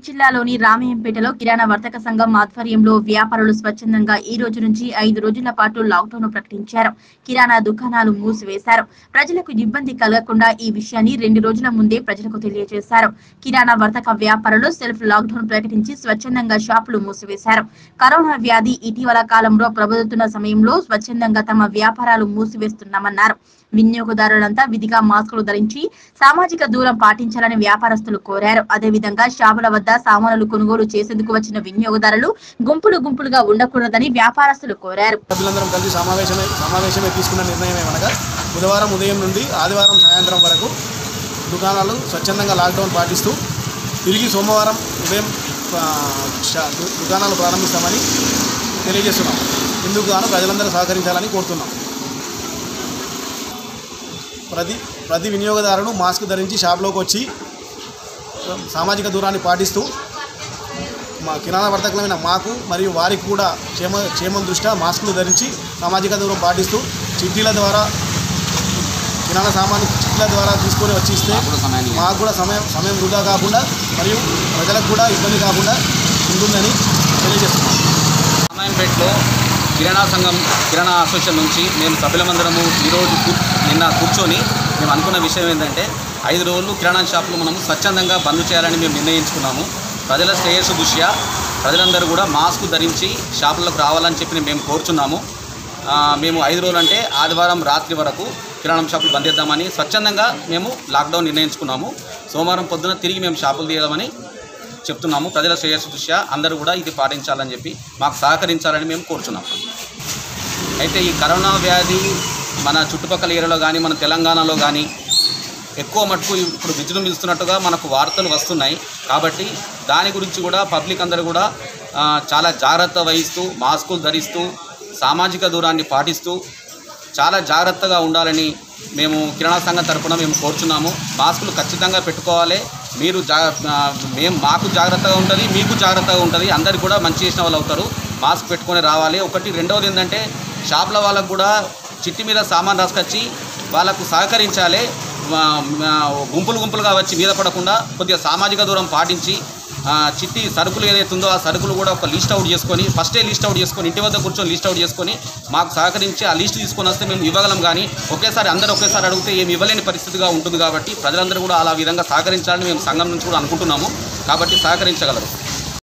మెదక్ జిల్లాలోని రామయ్యంపేటలో కిరాణా వర్తక సంఘం ఆధ్వర్యంలో వ్యాపారులు స్వచ్ఛందంగా ఈ రోజు నుంచి ఐదు రోజుల పాటు లాక్డౌన్ ప్రకటించారు కిరాణా దుకాణాలు మూసివేశారు ప్రజలకు ఇబ్బంది కలగకుండా ఈ విషయాన్ని రెండు రోజుల ముందే ప్రజలకు తెలియజేశారు కిరాణా వర్తక వ్యాపారులు సెల్ఫ్ లాక్డౌన్ ప్రకటించి స్వచ్ఛందంగా షాపులు మూసివేశారు కరోనా వ్యాధి ఇటీవల కాలంలో ప్రబలుతున్న సమయంలో స్వచ్ఛందంగా తమ వ్యాపారాలు మూసివేస్తున్నామన్నారు వినియోగదారులంతా విధిగా మాస్కులు ధరించి సామాజిక దూరం పాటించాలని వ్యాపారస్తులు కోరారు అదేవిధంగా షాపుల వద్ద సామాన్లు కొనుగోలు చేసేందుకు వచ్చిన వినియోగదారులు గుంపులు గుంపులుగా ఉండకూడదని వ్యాపారస్తులు కోరారు సభ్యులందరం కలిసి సమావేశమై సమావేశమై తీసుకున్న నిర్ణయం ఏమనగా బుధవారం ఉదయం నుండి ఆదివారం సాయంత్రం వరకు దుకాణాలు స్వచ్ఛందంగా లాక్డౌన్ పాటిస్తూ తిరిగి సోమవారం ఉదయం ఆ, షా- దు- దుకాణాలు ప్రారంభిస్తామని తెలియజేస్తున్నాం ఇందుకు గాను ప్రజలందరూ సహకరించాలని కోరుతున్నాం ప్రతి ప్రతి వినియోగదారుడు మాస్క్ ధరించి షాప్లోకి వచ్చి సామాజిక దూరాన్ని పాటిస్తూ మా కిరాణా వర్తకులమైన మాకు మరియు వారికి కూడా క్షేమ క్షేమం దృష్ట్యా మాస్కులు ధరించి సామాజిక దూరం పాటిస్తూ చిట్టీల ద్వారా కిరాణా సామాను చిట్టీల ద్వారా తీసుకొని వచ్చి ఇస్తే మాకు కూడా సమయం సమయం వృధా కాకుండా మరియు ప్రజలకు కూడా ఇబ్బంది కాకుండా ఉంటుందని తెలియజేస్తున్నాం రామాయంపేటలో కిరాణా సంఘం కిరాణా అసోసియేషన్ నుంచి మేము సభ్యులమందరము ఈరోజు కూ- నిన్న కూర్చొని మేము అనుకున్న విషయం ఏంటంటే ఐదు రోజులు కిరాణా షాపులు మనము స్వచ్ఛందంగా బంద్ చేయాలని మేము నిర్ణయించుకున్నాము ప్రజల శ్రేయస్సు దృష్ట్యా ప్రజలందరూ కూడా మాస్క్ ధరించి షాపులకు రావాలని చెప్పి మేము కోరుచున్నాము ఆ, మేము ఐదు రోజులు అంటే ఆదివారం రాత్రి వరకు కిరాణం షాపులు బంద్ చేద్దామని స్వచ్ఛందంగా మేము లాక్డౌన్ నిర్ణయించుకున్నాము సోమవారం పొద్దున తిరిగి మేము షాపులు తీయదామని చెప్తున్నాము ప్రజల శ్రేయస్సు దృష్ట్యా అందరూ కూడా ఇది పాటించాలని చెప్పి మాకు సహకరించాలని మేము కోరుచున్నాము అయితే ఈ కరోనా వ్యాధి మన చుట్టుపక్కల ఏరియాలో కానీ మన తెలంగాణలో కానీ ఎక్కువ మటుకు ఇప్పుడు విజృంభిస్తున్నట్టుగా మనకు వార్తలు వస్తున్నాయి కాబట్టి దాని గురించి కూడా పబ్లిక్ అందరూ కూడా ఆ, చాలా జాగ్రత్త వహిస్తూ మాస్కులు ధరిస్తూ సామాజిక దూరాన్ని పాటిస్తూ చాలా జాగ్రత్తగా ఉండాలని మేము కిరాణా సంఘం తరపున మేము కోరుచున్నాము మాస్కులు ఖచ్చితంగా పెట్టుకోవాలి మీరు జా ఆ, మేము మాకు జాగ్రత్తగా ఉంటుంది మీకు జాగ్రత్తగా ఉంటుంది అందరికి కూడా మంచి చేసిన వాళ్ళు అవుతారు మాస్క్ పెట్టుకొని రావాలి ఒకటి రెండవది ఏంటంటే షాపుల వాళ్ళకు కూడా చిట్టి మీద సామాన్ రాసుకొచ్చి వాళ్ళకు సహకరించాలి ఆ, ఆ, గుంపులు గుంపులుగా వచ్చి మీద పడకుండా కొద్దిగా సామాజిక దూరం పాటించి ఆ, చిట్టి సరుకులు ఏదైతే ఉందో ఆ సరుకులు కూడా ఒక లిస్ట్ అవుట్ చేసుకొని ఫస్టే లిస్ట్ అవుట్ చేసుకొని ఇంటి వద్ద కూర్చొని లిస్ట్ అవుట్ చేసుకొని మాకు సహకరించి ఆ లిస్ట్ తీసుకొని వస్తే మేము ఇవ్వగలం కానీ ఒకేసారి అందరూ ఒకేసారి అడిగితే ఏమి ఇవ్వలేని పరిస్థితిగా ఉంటుంది కాబట్టి ప్రజలందరూ కూడా అలా విధంగా సహకరించాలని మేము సంఘం నుంచి కూడా అనుకుంటున్నాము కాబట్టి సహకరించగలరు